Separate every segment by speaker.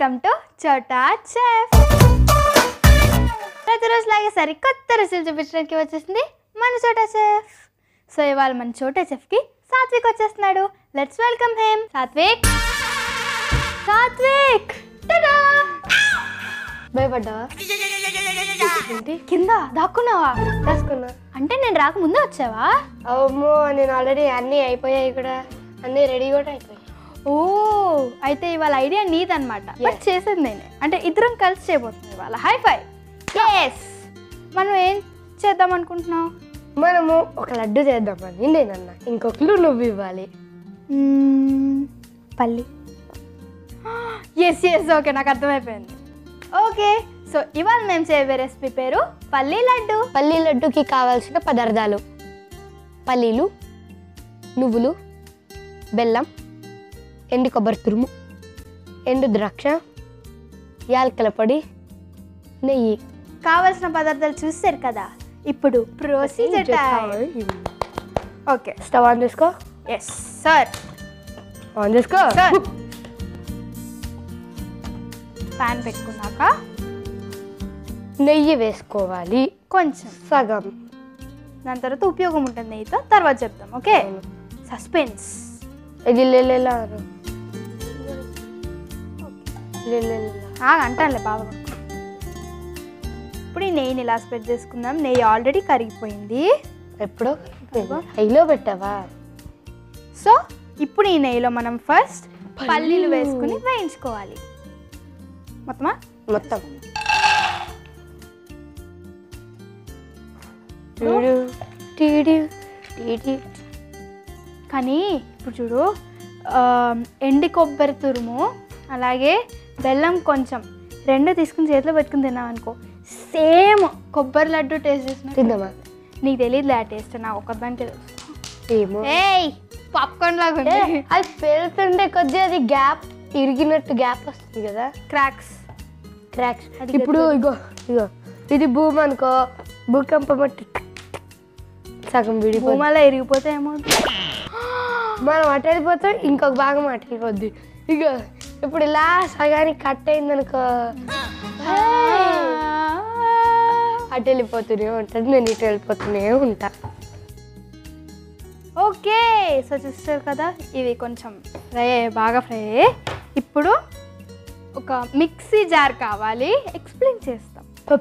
Speaker 1: Welcome to చోటా chef ప్రతిరోజు లాగే సరికొత్త రుచులు చూపించడానికి వచ్చేసింది మన చోటా చెఫ్ సో ఇవాళ మన చోటా చెఫ్కి సాత్విక్ వచ్చేస్తున్నాడు లెట్స్ వెల్కమ్ హేమ్ సాత్విక్ సాత్విక్ టడా!
Speaker 2: భయపడ్డావా ఏంటి
Speaker 1: కింద దాక్కున్నావా
Speaker 2: రాసుకున్నా
Speaker 1: అంటే నేను రాకముందే వచ్చావా
Speaker 2: అమ్మో నేను ఆల్రెడీ అన్నీ అయిపోయాయి కూడా అన్నీ రెడీ కూడా అయిపోయాయి
Speaker 1: ఓ అయితే ఇవాళ ఐడియా నీదన్నమాట బట్
Speaker 2: Yes.
Speaker 1: చేసేది నేనే అంటే ఇద్దరం కలిసి చేయబోతుంది ఇవాళ హై ఫై ఎస్ మనం ఏం చేద్దాం అనుకుంటున్నావు
Speaker 2: మనము ఒక లడ్డు చేద్దామని నేనన్నా ఇంకొకరు నువ్వు ఇవ్వాలి
Speaker 1: మ్మ్, పల్లి ఎస్ ఎస్ ఓకే నాకు అర్థమైపోయింది ఓకే సో ఇవాళ మేము చేయబోయే రెసిపీ పేరు పల్లి లడ్డు
Speaker 2: పల్లీ లడ్డుకి కావాల్సిన పదార్థాలు పల్లీలు నువ్వులు బెల్లం ఎండు కొబ్బరి తురుము ఎండు ద్రాక్ష యాలకల పొడి నెయ్యి
Speaker 1: కావలసిన పదార్థాలు చూసారు కదా ఇప్పుడు ప్రొసీజర్ ఓకే
Speaker 2: స్టవ్ ఆన్ చేసుకో
Speaker 1: ఎస్ సార్
Speaker 2: ఆన్ చేసుకో
Speaker 1: సార్ ప్యాన్ పెట్టుకున్నాక
Speaker 2: నెయ్యి వేసుకోవాలి
Speaker 1: కొంచెం
Speaker 2: సగం
Speaker 1: దాని తర్వాత ఉపయోగం ఉంటుంది నెయ్యితో తర్వాత చెప్తాం ఓకే సస్పెన్స్
Speaker 2: ఇది లేలేలా అను. లేలేలా.
Speaker 1: అంటానులే బాగా ఇప్పుడు ఈ నెయ్యిని ఇలా స్ప్రెడ్ చేసుకుందాం నెయ్యి ఆల్రెడీ కరిగిపోయింది
Speaker 2: ఎప్పుడో హైలో పెట్టావా
Speaker 1: సో ఇప్పుడు ఈ నెయ్యిలో మనం ఫస్ట్ పల్లీలు వేసుకుని వేయించుకోవాలి మొత్తమా
Speaker 2: మొత్తం టీడు, టీడు, టీడి.
Speaker 1: కానీ ఇప్పుడు చూడు ఆ, ఎండి కొబ్బరి తురుము అలాగే బెల్లం కొంచెం రెండు తీసుకుని చేతిలో పెట్టుకుని తిన్నాం అనుకో సేమ్ కొబ్బరి లడ్డు టేస్ట్ చేసిన
Speaker 2: తిందామా
Speaker 1: నీకు తెలియదులే ఆ టేస్ట్ నాకు ఒక్కదానికి తెలుసు
Speaker 2: ఏమో
Speaker 1: ఏయ్ పాప్కార్న్ లాగా
Speaker 2: ఏ,
Speaker 1: ఉంది
Speaker 2: అది పెరుగుతుంటే కొద్దిగా అది గ్యాప్ ఇరిగినట్టు గ్యాప్ వస్తుంది కదా
Speaker 1: క్రాక్స్
Speaker 2: క్రాక్స్
Speaker 1: అది
Speaker 2: ఇప్పుడు ఇగో ఇగో ఇది భూమి అనుకో భూకంపం మట్టి సగం విడిపోయి
Speaker 1: భూమాలో ఇరిగిపోతే ఏమవుతుంది
Speaker 2: మనం అటు వెళ్ళిపోతాం ఇంకొక భాగం అటు వెళ్ళిపోద్ది ఇగో ఇప్పుడు ఇలా సగానికి కట్ అయిందనుకో అటు వెళ్ళిపోతూనే ఉంటుంది నేను ఇటు వెళ్ళిపోతూనే ఉంటా
Speaker 1: ఓకే సో చూస్తారు కదా ఇవి కొంచెం ఫ్రై అయ్యాయి, బాగా ఫ్రై అయ్యాయి. ఇప్పుడు ఒక మిక్సీ జార్ కావాలి ఎక్స్ప్లెయిన్ చేస్తాం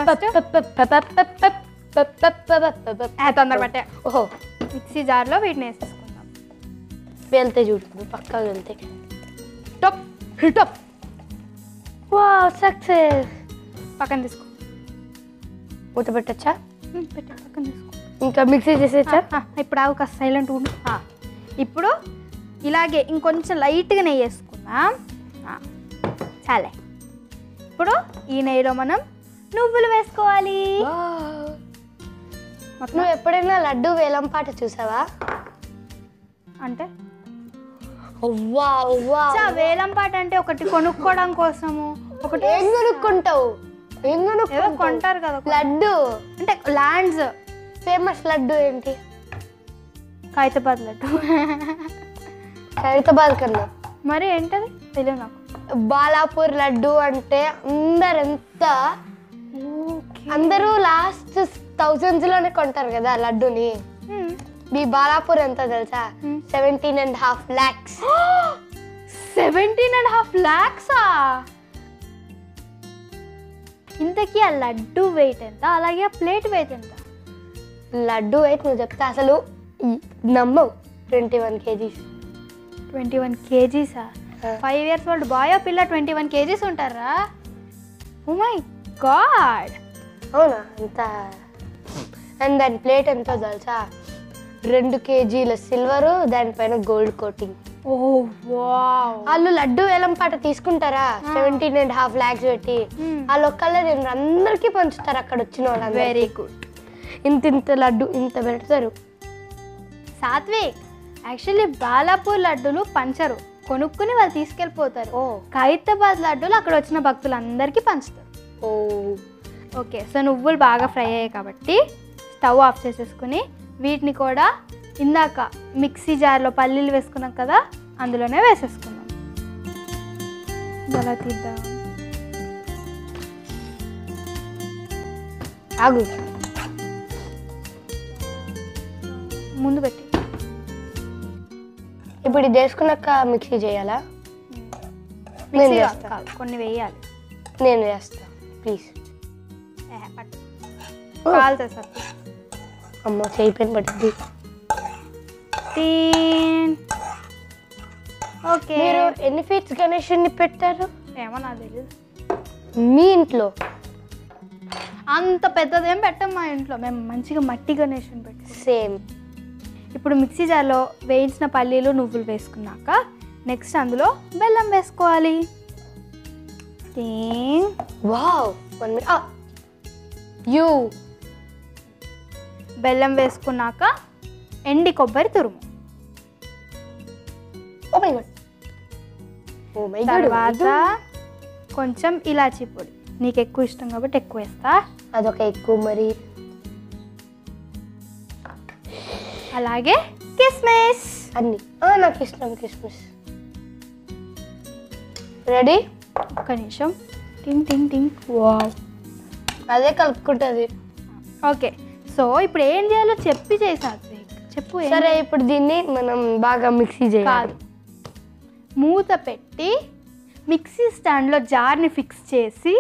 Speaker 1: ఏ, తొందర పట్టే
Speaker 2: ఓహో
Speaker 1: మిక్సీ జార్లో వీటిని వేసేసుకుందాం
Speaker 2: వెళ్తే చూడు పక్కా వెళ్తే టప్ టప్ వా సక్సెస్
Speaker 1: పక్కన తీసుకో
Speaker 2: మూత పెట్టచ్చా
Speaker 1: ఉమ్, పెట్టు పక్కన తీసుకో
Speaker 2: ఇంకా మిక్సీ చేసేచ్చా
Speaker 1: ఆ, ఇప్పుడు ఆవు కాస్త సైలెంట్ ఉండు ఆ, ఇప్పుడు ఇలాగే ఇంకొంచెం లైట్గా నెయ్యి వేసుకుందాం ఆ, చాలే ఇప్పుడు ఈ నెయ్యిలో మనం నువ్వులు వేసుకోవాలి మొత్తం
Speaker 2: నువ్వు ఎప్పుడైనా లడ్డు వేలం పాట చూసావా
Speaker 1: అంటే
Speaker 2: అవ్వా అవ్వా
Speaker 1: చా, వేలం పాట అంటే ఒకటి కొనుక్కోవడం కోసము ఒకటి
Speaker 2: ఏం కొనుక్కుంటావు ఏం
Speaker 1: ఏదో
Speaker 2: కొనుక్కుంటావు
Speaker 1: కొంటారు కదా
Speaker 2: లడ్డు
Speaker 1: అంటే ల్యాండ్స్
Speaker 2: ఫేమస్ లడ్డు ఏంటి
Speaker 1: ఖైతాబాద్ లడ్డు
Speaker 2: ఖైరతాబాద్ కన్నా
Speaker 1: మరి ఏంటది తెలియదు నాకు
Speaker 2: బాలాపూర్ లడ్డు అంటే అందరెంత అందరూ లాస్ట్ థౌజండ్స్ లోనే కొంటారు కదా లడ్డుని
Speaker 1: హ్మ్.
Speaker 2: మీ బాలాపూర్ ఎంత తెలుసా
Speaker 1: Hmm.
Speaker 2: Seventeen and half lakhs
Speaker 1: seventeen and half ల్యాక్సా ఇంతకీ ఆ లడ్డు వెయిట్ ఎంత అలాగే ఆ ప్లేట్ వెయిట్ ఎంత
Speaker 2: లడ్డు అయితే నువ్వు చెప్తే అసలు ఈ- నమ్మవు twenty one kgs
Speaker 1: twenty one కేజీసా ఫైవ్ ఇయర్స్ ఓల్డ్ బాయ్ పిల్ల ట్వంటీ వన్ కేజీస్ ఉంటారా ఓ మై గాడ్
Speaker 2: అవునా అంత అండ్ దాని ప్లేట్ ఎంతో తెలుసా రెండు కేజీల సిల్వరు దానిపైన గోల్డ్ కోటింగ్
Speaker 1: ఓ వావ్
Speaker 2: వాళ్ళు లడ్డు వేలం పాట తీసుకుంటారా సెవెంటీన్ అండ్ హాఫ్ ల్యాక్స్ పెట్టి
Speaker 1: Hmm.
Speaker 2: వాళ్ళు ఒక్కళ్ళే నేను అందరికీ పంచుతారు అక్కడ వచ్చిన వాళ్ళు
Speaker 1: వెరీ గుడ్
Speaker 2: ఇంత ఇంత లడ్డు ఇంత పెడతారు
Speaker 1: సాత్విక్ యాక్చువల్లీ బాలాపూర్ లడ్డూలు పంచరు కొనుక్కుని వాళ్ళు తీసుకెళ్ళిపోతారు
Speaker 2: ఓ
Speaker 1: ఖైతాబాద్ లడ్డూలు అక్కడ వచ్చిన భక్తులందరికీ పంచుతారు
Speaker 2: ఓ
Speaker 1: ఓకే సో నువ్వులు బాగా ఫ్రై అయ్యాయి కాబట్టి స్టవ్ ఆఫ్ చేసేసుకుని వీటిని కూడా ఇందాక మిక్సీ జార్లో పల్లీలు వేసుకున్నాం కదా అందులోనే వేసేసుకుందాం ఇది ఎలా తీద్దాం
Speaker 2: ఆగు
Speaker 1: ముందు పెట్టి
Speaker 2: ఇప్పుడు ఇది వేసుకున్నాక మిక్సీ చేయాలా నేను
Speaker 1: మిక్సీ
Speaker 2: చేస్తా.
Speaker 1: కాదు కొన్ని వేయాలి
Speaker 2: నేను చేస్తా ప్లీజ్
Speaker 1: ఏ, పట్టు
Speaker 2: ఓ.
Speaker 1: కాలుతుంది సార్
Speaker 2: అమ్మ చేయి పెన్ పట్టింది
Speaker 1: తీన్ ఓకే
Speaker 2: మీరు ఎన్ని ఫీట్స్ గణేషుని పెట్టారు
Speaker 1: ఏమో నాకు తెలియదు
Speaker 2: మీ ఇంట్లో
Speaker 1: అంత పెద్దదేం పెట్టం మా ఇంట్లో మేము మంచిగా మట్టి గణేషుని పెట్టుకుంటాం
Speaker 2: సేమ్
Speaker 1: ఇప్పుడు మిక్సీ జార్లో వేయించిన పల్లీలు నువ్వులు వేసుకున్నాక నెక్స్ట్ అందులో బెల్లం వేసుకోవాలి తీన్
Speaker 2: వావ్ వన్ మినిట్ యూ
Speaker 1: బెల్లం వేసుకున్నాక ఎండి కొబ్బరి తురుము
Speaker 2: oh my god oh my god
Speaker 1: తర్వాత కొంచెం ఇలాచీ పొడి నీకు ఎక్కువ ఇష్టం కాబట్టి ఎక్కువ వేస్తా
Speaker 2: అదొక ఎక్కువ మరి
Speaker 1: అలాగే కిస్మిస్
Speaker 2: అన్ని ఆ, నాకు ఇష్టం కిస్మిస్ రెడీ
Speaker 1: ఒక్క నిమిషం టింగ్ టింగ్ టింగ్ వావ్
Speaker 2: అదే కలుపుకుంటుంది
Speaker 1: ఓకే సో ఇప్పుడు ఏం చేయాలో చెప్పి చేసా చెప్పు ఏం
Speaker 2: సరే ఇప్పుడు దీన్ని మనం బాగా మిక్సీ
Speaker 1: కాదు
Speaker 2: చేయాలి
Speaker 1: మూత పెట్టి మిక్సీ స్టాండ్లో జార్ని ఫిక్స్ చేసి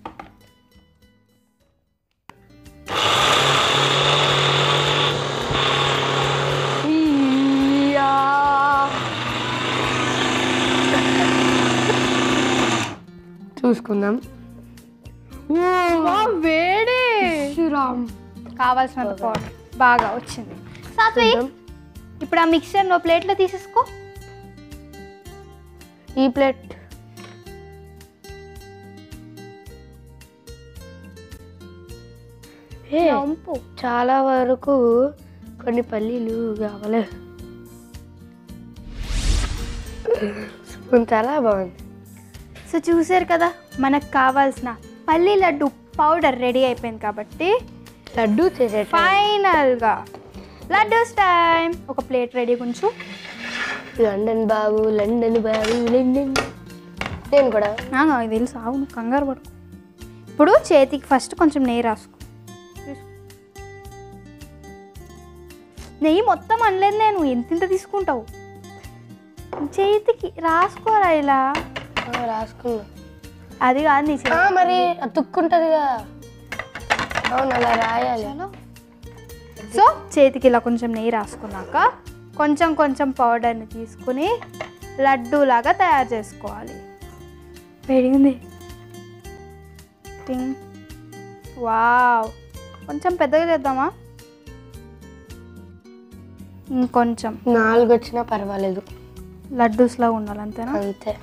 Speaker 2: చూసుకుందాం
Speaker 1: వేడి
Speaker 2: శ్రీరామ్
Speaker 1: కావాల్సినంత పౌడర్ బాగా వచ్చింది సాత్విక్ ఇప్పుడు ఆ మిక్చర్ నువ్వు ప్లేట్లో తీసేసుకో
Speaker 2: ఈ ప్లేట్ ఏ
Speaker 1: వంపు
Speaker 2: చాలా వరకు కొన్ని పల్లీలు కావాలి స్పూన్ చాలా బాగుంది
Speaker 1: సో చూసారు కదా మనకు కావాల్సిన పల్లి లడ్డు పౌడర్ రెడీ అయిపోయింది కాబట్టి
Speaker 2: లడ్డు చేసే
Speaker 1: ఫైనల్గా లడ్డూస్ టైం ఒక ప్లేట్ రెడీ కొంచెం
Speaker 2: లండన్ బాబు లండన్ బాబు లండన్ నేను కూడా
Speaker 1: నాకు తెలుసు అవును కంగారు పడు ఇప్పుడు చేతికి ఫస్ట్ కొంచెం నెయ్యి రాసుకో తీసుకో. నెయ్యి మొత్తం అనలేదు నేను ఎంత ఇంత తీసుకుంటావు చేతికి రాసుకోరా ఇలా
Speaker 2: ఆ, రాసుకున్నా
Speaker 1: అది కాదు నీ
Speaker 2: ఆ,
Speaker 1: చేతి
Speaker 2: మరి అతుక్కుంటుందిగా అవును అలా రాయాలి
Speaker 1: సో చేతికి ఇలా కొంచెం నెయ్యి రాసుకున్నాక కొంచెం కొంచెం పౌడర్ని తీసుకుని లడ్డూలాగా తయారు చేసుకోవాలి వేడిగుంది టింగ్ వావ్ కొంచెం పెద్దగా చేద్దామా ఇంకొంచెం
Speaker 2: నాలుగు వచ్చినా పర్వాలేదు
Speaker 1: లడ్డూస్లా ఉండాలి అంతేనా
Speaker 2: అంతే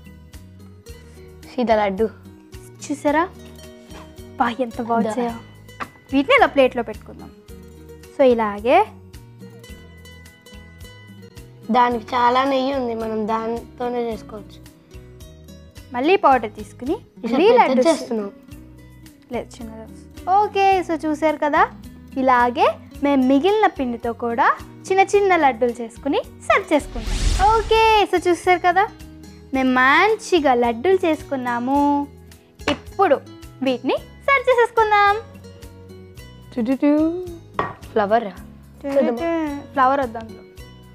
Speaker 2: సీదా లడ్డు
Speaker 1: చూసారా బా ఎంత బాగా వచ్చాయో వీటిని ఇలా ప్లేట్లో పెట్టుకుందాం సో ఇలాగే
Speaker 2: దానికి చాలా నెయ్యి ఉంది మనం దాంతోనే చేసుకోవచ్చు
Speaker 1: మళ్ళీ పౌడర్ తీసుకుని మళ్ళీ
Speaker 2: పెద్దది
Speaker 1: లడ్డు
Speaker 2: చేస్తున్నాం
Speaker 1: లేదు చిన్నది ఓకే సో చూసారు కదా ఇలాగే మేము మిగిలిన పిండితో కూడా చిన్న చిన్న లడ్డూలు చేసుకుని సర్వ్ చేసుకుంటాం ఓకే సో చూసారు కదా మేము మంచిగా లడ్డూలు చేసుకున్నాము ఇప్పుడు వీటిని సర్వ్ చేసేసుకుందాం
Speaker 2: ఫ్లవర్
Speaker 1: ఫ్లవర్ వద్దాం అందులో.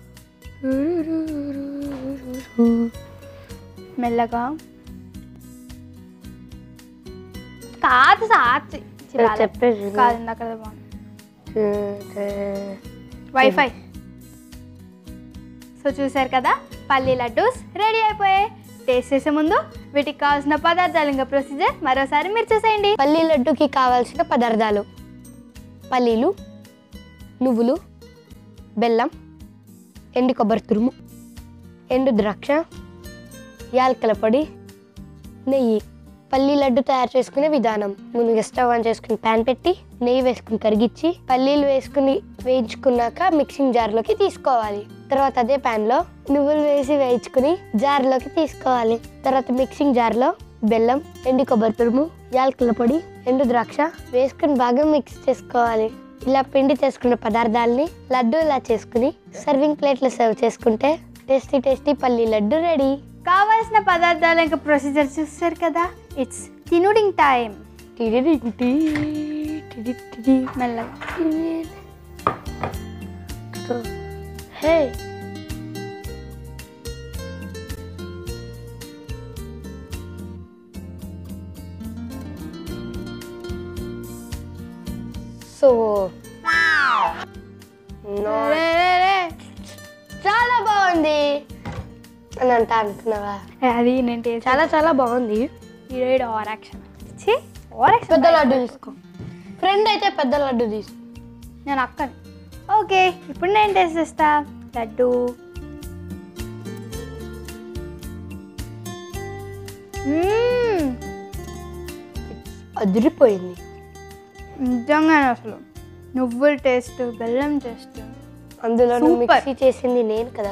Speaker 1: మెల్లగా కాదు సాచి
Speaker 2: చెప్పేసి
Speaker 1: కాదు ఇందాక బాగుంది వైఫై సో చూసారు కదా పల్లి లడ్డూస్ రెడీ అయిపోయాయి టేస్ట్ చేసే ముందు వీటికి కావాల్సిన పదార్థాలు ఇంకా ప్రొసీజర్ మరోసారి మీరు చూసేయండి
Speaker 2: పల్లీ లడ్డుకి కావాల్సిన పదార్థాలు పల్లీలు నువ్వులు బెల్లం ఎండు కొబ్బరి తురుము ఎండు ద్రాక్ష యాలకల పొడి నెయ్యి పల్లీ లడ్డు తయారు చేసుకునే విధానం ముందుగా స్టవ్ ఆన్ చేసుకుని ప్యాన్ పెట్టి నెయ్యి వేసుకుని కరిగించి పల్లీలు వేసుకుని వేయించుకున్నాక మిక్సింగ్ జార్లోకి తీసుకోవాలి తర్వాత అదే pan లో నువ్వులు వేసి వేయించుకుని జార్లోకి తీసుకోవాలి తర్వాత మిక్సింగ్ జార్లో బెల్లం ఎండు కొబ్బరి తురుము యాలకుల పొడి ఎండు ద్రాక్ష వేసుకుని బాగా మిక్స్ చేసుకోవాలి ఇలా పిండి చేసుకున్న పదార్థాలని లడ్డు ఇలా చేసుకుని సర్వింగ్ ప్లేట్లో సర్వ్ చేసుకుంటే టేస్టీ టేస్టీ పల్లి లడ్డు రెడీ
Speaker 1: కావాల్సిన పదార్థాలు ఇంకా ప్రొసీజర్ చూస్తారు కదా ఇట్స్ తినుడింగ్ టైం మెల్లగా
Speaker 2: హే సో
Speaker 1: రే, రే, రే.
Speaker 2: చాలా బాగుంది అని అంట అనుకున్నావా
Speaker 1: ఏ, అది నేను టేస్ట్
Speaker 2: చాలా చాలా బాగుంది
Speaker 1: ఈరోజు ఓవర్ యాక్షన్ ఛీ ఓవర్ యాక్షన్
Speaker 2: పెద్ద లడ్డు తీసుకో ఫ్రెండ్ అయితే పెద్ద లడ్డు తీసుకో
Speaker 1: నేను అక్కని ఓకే ఇప్పుడు నేను టేస్ట్ చేస్తా లడ్డు మ్మ్.
Speaker 2: అదిరిపోయింది
Speaker 1: నిజంగానే అసలు నువ్వుల టేస్ట్ బెల్లం టేస్ట్
Speaker 2: అందులో
Speaker 1: Super.
Speaker 2: మిక్సీ చేసింది నేను కదా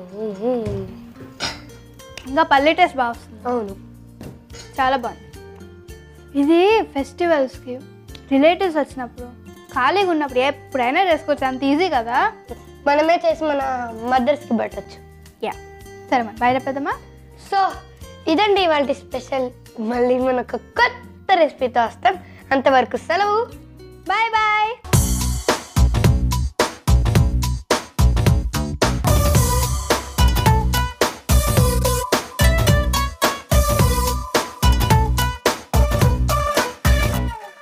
Speaker 1: ఇంకా పల్లె టేస్ట్ బాగా వస్తుంది
Speaker 2: అవును
Speaker 1: చాలా బాగుంది ఇది ఫెస్టివల్స్కి రిలేటివ్స్ వచ్చినప్పుడు ఖాళీగా ఉన్నప్పుడు ఎప్పుడైనా చేసుకోవచ్చు అంత ఈజీ కదా
Speaker 2: మనమే చేసి మన మదర్స్కి పెట్టచ్చు
Speaker 1: యా సరే మరి బయట పెద్దమ్మా
Speaker 2: సో ఇదండి ఇవాళ స్పెషల్ మళ్ళీ మనకు కొత్త రెసిపీతో వస్తాం అంతవరకు సెలవు
Speaker 1: బాయ్ బాయ్